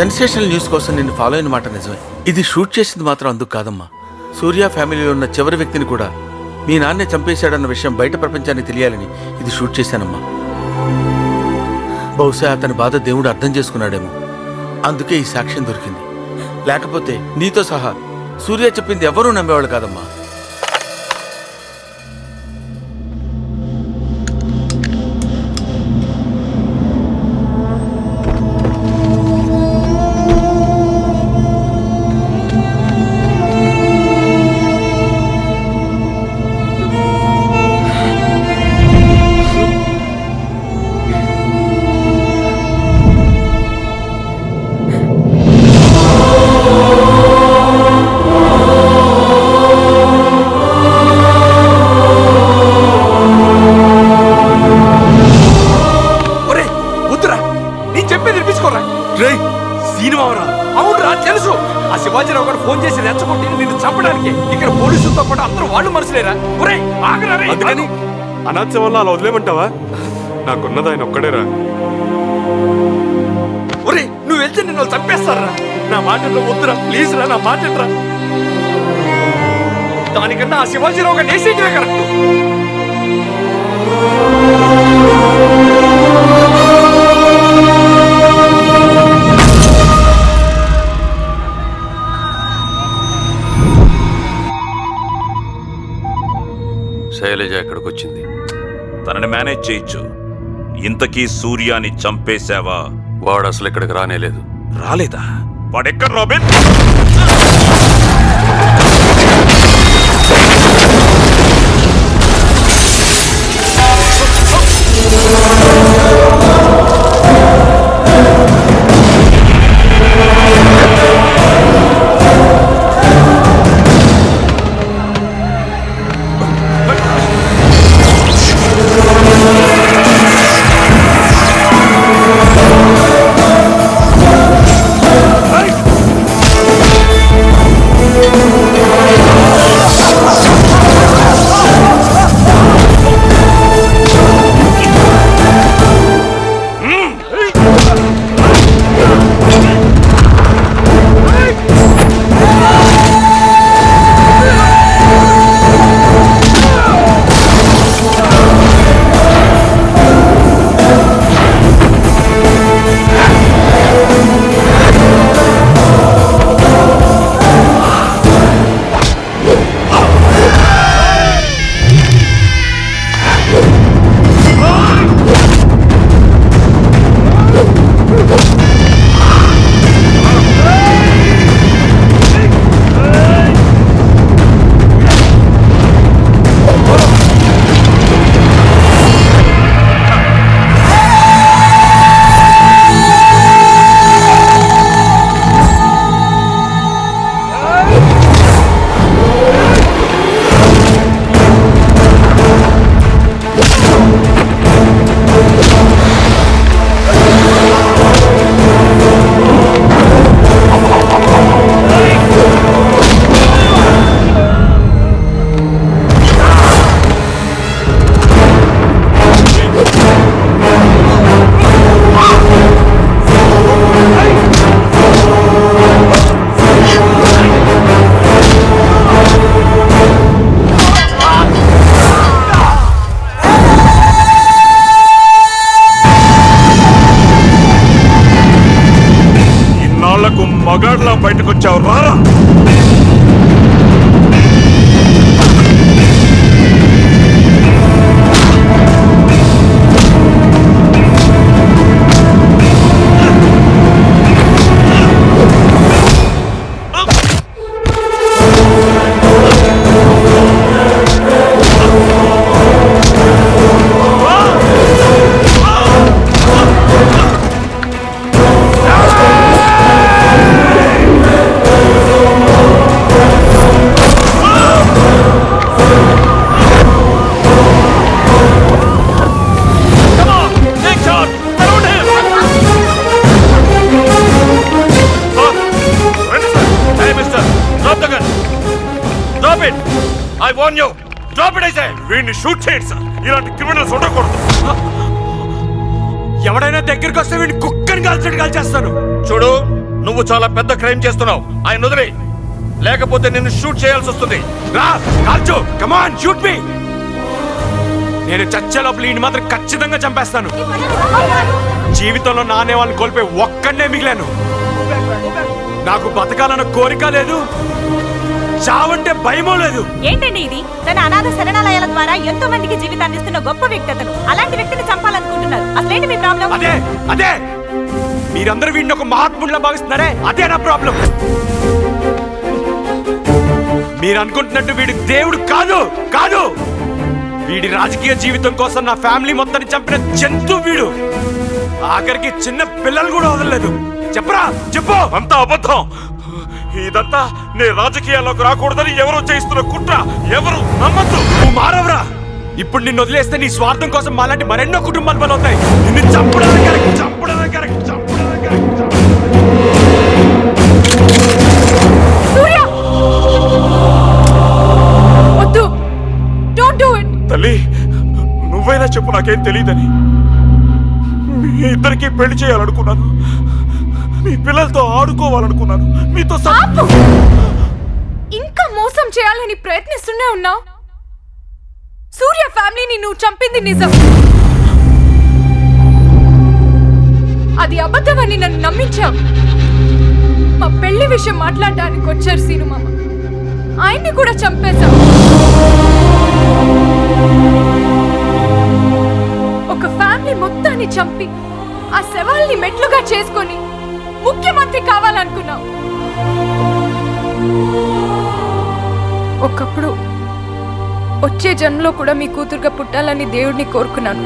Sensational news కోసం నిన్ను follow అయిన మాట నిజమే ఇది షూట్ చేసింది మాత్రం అందుకు కాదమ్మా సూర్య ఫ్యామిలీలో ఉన్న చివరి వ్యక్తిని కూడా మీ నాన్నే చంపేశాడన్న విషయం బయట ప్రపంచానికి తెలియాలని ఇది షూట్ చేశానమ్మా బహుశా అతని బాధ దేవుడు అర్థం చేసుకున్నాడేమో అందుకే ఈ సాక్ష్యం దొరికింది లేకపోతే నీతో సహా సూర్య చెప్పింది ఎవరూ నమ్మేవాళ్ళు కాదమ్మా ఒరే వద్దురా నేను చెప్పేది వినిపించుకోరా రే సినిమావరా అవునరా తెలుసు ఆ శివాజీరావు గారు ఫోన్ చేసి రెచ్చగొట్టి నిన్ను చంపడానికి ఇక్కడ పోలీసులతో పాటు అందరూ వాళ్ళు మనుషులేరా ఒరే ఆగరా రే అందుకని అనాథ వల్ల అలా వదిలేమంటావా నాకున్నది ఆయన ఒక్కడేరా ఒరే నువ్వు వెళ్తే నిన్ను వాళ్ళు చంపేస్తారా నా మాటల్లో వద్దురా ప్లీజ్ రా నా మాట రా దానికన్నా ఆ శివాజీరావు గారు నేసేటివే కరెక్ట్ శైలజ ఎక్కడికి వచ్చింది తనని మేనేజ్ చేయొచ్చు ఇంతకీ సూర్యాని చంపేశావా వాడు అసలు ఇక్కడికి రానేలేదు రాలేదా వాడెక్కడ రాబిన్ ఇన్నాళ్లకు మగాడ్లా బయటకొచ్చావు రారా I want you drop it ఐసే వీడిని షూట్ చేయండి సార్ ఇలాంటి క్రిమినల్స్ ఉండకూడదు ఎవడైనా దగ్గరికి వస్తే వీడిని కుక్కని కాల్చడు కాల్చేస్తాను చూడు నువ్వు చాలా పెద్ద క్రైమ్ చేస్తున్నావు ఆయన వదిలే లేకపోతే నిన్ను షూట్ చేయాల్సి వస్తుంది రా కాల్చు కమాన్ షూట్ మీ నేను చచ్చే లోపల ఈయన మాత్రం ఖచ్చితంగా చంపేస్తాను జీవితంలో నానే వాళ్ళని కోల్పోయి ఒక్కడనే మిగిలాను నాకు బతకాలన్న కోరిక లేదు చావంటే భయమో లేదు ఏంటండి ఇది తన అనాథ శరణాలయాల ద్వారా ఎంతో మందికి జీవితాన్ని ఇస్తున్న గొప్ప వ్యక్తి అతను అలాంటి వ్యక్తిని చంపాలనుకుంటున్నారు అసలేంటి మీ ప్రాబ్లం అదే అదే మీరందరూ వీడిని ఒక మహాత్ముడిలా భావిస్తున్నారే అదే నా ప్రాబ్లం మీరు అనుకుంటున్నట్టు వీడి దేవుడు కాదు కాదు వీడి రాజకీయ జీవితం కోసం నా ఫ్యామిలీ మొత్తాన్ని చంపిన జంతు వీడు ఆఖరికి చిన్న పిల్లలు కూడా వదలలేదు చెప్పరా చెప్పు అంతా అబద్ధం ఇదంతా నీ రాజకీయాల్లోకి రాకూడదని ఎవరో చేయిస్తున్న కుట్ర ఎవరు నమ్మద్దు నువ్వు మారవరా ఇప్పుడు నిన్ను వదిలేస్తే నీ స్వార్థం కోసం మాలాంటి మరెన్నో కుటుంబాలు బలవుతాయి నిన్ను చంపడానికి కరెక్ట్, చంపడానికి కరెక్ట్, చంపడానికి కరెక్ట్, చంపడానికి వద్దు డోంట్ డూ ఇట్ తల్లి నువ్వైనా చెప్పు నాకేం తెలియదని మీ ఇద్దరికి పెళ్లి చేయాలనుకున్నాను మీ పిల్లలతో ఆడుకోవాలనుకున్నాను మీతో సం- ఆపు ఇంకా మోసం చేయాలని ప్రయత్నిస్తూనే ఉన్నావు సూర్య ఫ్యామిలీని నువ్వు చంపింది నిజం అది అబద్ధమని నన్ను నమ్మించావు మా పెళ్లి విషయం మాట్లాడడానికి వచ్చారు సీను మామ ఆయన్ని కూడా చంపేశావు ఒక ఫ్యామిలీ మొత్తాన్ని చంపి ఆ శవాల్ని మెట్లుగా చేసుకొని ముఖ్యమంత్రి కావాలనుకున్నావు ఒకప్పుడు వచ్చే జన్మలో కూడా మీ కూతురుగా పుట్టాలని దేవుడిని కోరుకున్నాను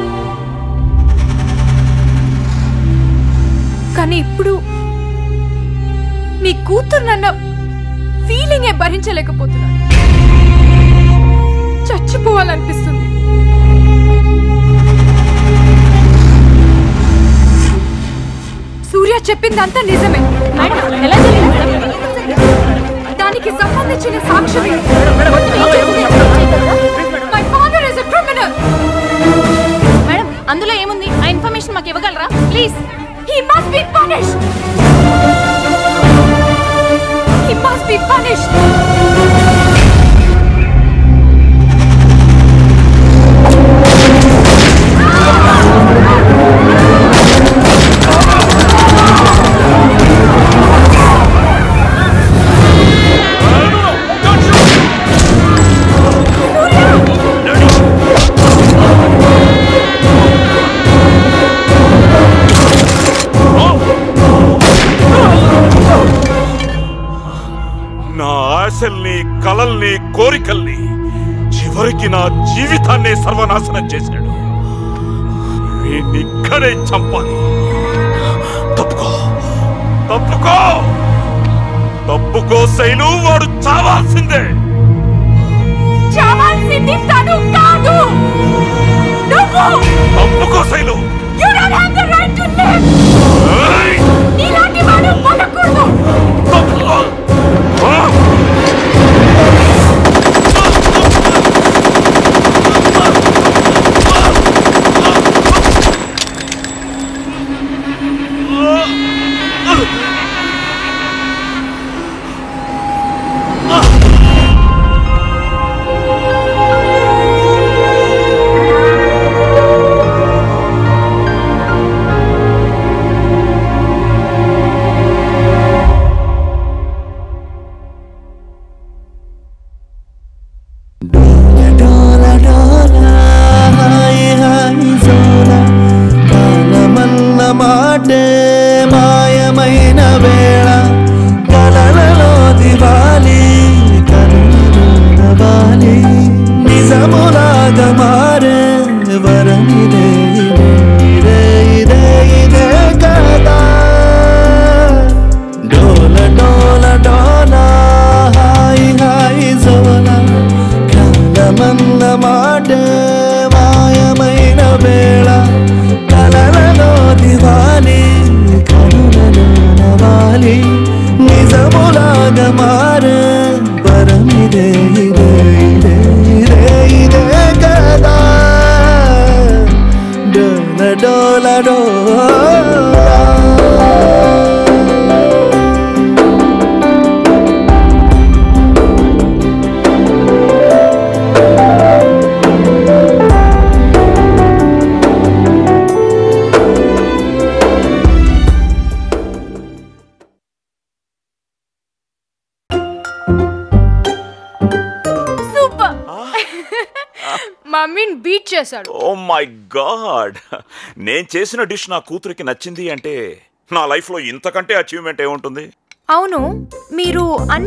కానీ ఇప్పుడు మీ కూతురు నన్న ఫీలింగే భరించలేకపోతున్నాను చచ్చిపోవాలనిపిస్తుంది సూర్య చెప్పిందంతా నిజమే ఎలా జరిగింది దానికి సంబంధించిన సాక్ష్యం my father is a criminal madam అందులో ఏముంది ఆ ఇన్ఫర్మేషన్ మాకు ఇవ్వగలరా please he must be punished he must be punished నా ఆశల్ని కలల్ని కోరికల్ని చివరికి నా జీవితాన్నే సర్వనాశనం చేశాడు వీణ్ణి ఇక్కడే చంపాలి తప్పుకో తప్పుకో తప్పుకో శైలు వాడు చావాల్సిందే చావాల్సింది తను కాదు నువ్వు తప్పుకో Shailu you don't have the right to live ఏయ్! నీలాంటి వాడు బతకూడదు తప్పుకో ఆ! మమ్మీని బీట్ చేశాడు ఓ మై గాడ్ నేను చేసిన డిష్ నా కూతురికి నచ్చింది అంటే నా లైఫ్లో ఇంతకంటే అచీవ్మెంట్ ఏముంటుంది అవును మీరు అన్ని